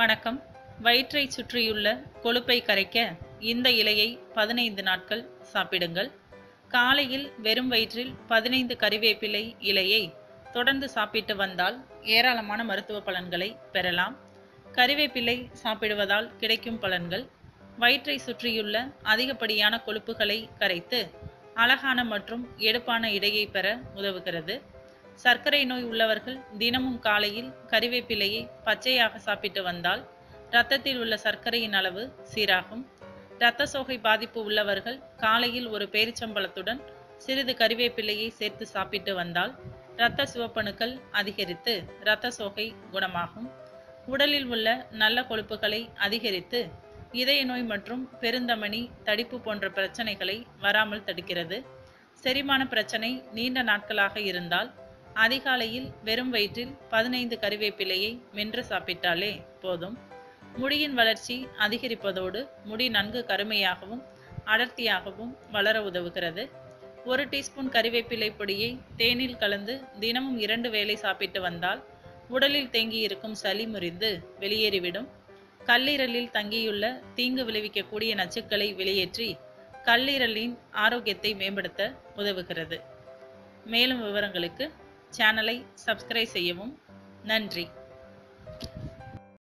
வணக்கம் வயிற்றை சுற்றியுள்ள கொழுப்பை கரைக்க இந்த இலையை பதினைந்து நாட்கள் சாப்பிடுங்கள் காலையில் வெறும் வயிற்றில் பதினைந்து கறிவேப்பிலை இலையை தொடர்ந்து சாப்பிட்டு வந்தால் ஏராளமான மருத்துவ பலன்களை பெறலாம் கறிவேப்பிலை சாப்பிடுவதால் கிடைக்கும் பலன்கள் வயிற்றை சுற்றியுள்ள அதிகப்படியான கொழுப்புகளை கரைத்து அழகான மற்றும் எடுப்பான இடையை பெற உதவுகிறது சர்க்கரை நோய் உள்ளவர்கள் தினமும் காலையில் கறிவேப்பிலையை பச்சையாக சாப்பிட்டு வந்தால் இரத்தத்தில் உள்ள சர்க்கரையின் அளவு சீராகும் இரத்த சோகை பாதிப்பு உள்ளவர்கள் காலையில் ஒரு பேரிச்சம்பழத்துடன் சிறிது கறிவேப்பிலையை சேர்த்து சாப்பிட்டு வந்தால் இரத்த சிவப்பணுக்கள் அதிகரித்து இரத்த சோகை குணமாகும் உடலில் உள்ள நல்ல கொழுப்புகளை அதிகரித்து இதய நோய் மற்றும் பெருந்தமனி தடிப்பு போன்ற பிரச்சனைகளை வராமல் தடுக்கிறது செரிமான பிரச்சனை நீண்ட நாட்களாக இருந்தால் அதிகாலையில் வெறும் வயிற்றில் பதினைந்து கறிவேப்பிலையை மென்று சாப்பிட்டாலே போதும் முடியின் வளர்ச்சி அதிகரிப்பதோடு முடி நன்கு கருமையாகவும் அடர்த்தியாகவும் வளர உதவுகிறது ஒரு டீஸ்பூன் கறிவேப்பிலை பொடியை தேனில் கலந்து தினமும் இரண்டு வேளை சாப்பிட்டு வந்தால் உடலில் தேங்கியிருக்கும் சளி முறிந்து வெளியேறிவிடும் கல்லீரலில் தங்கியுள்ள தீங்கு விளைவிக்கக்கூடிய நச்சுக்களை வெளியேற்றி கல்லீரலின் ஆரோக்கியத்தை மேம்படுத்த உதவுகிறது மேலும் விவரங்களுக்கு சேனலை சப்ஸ்கிரைப் செய்யவும் நன்றி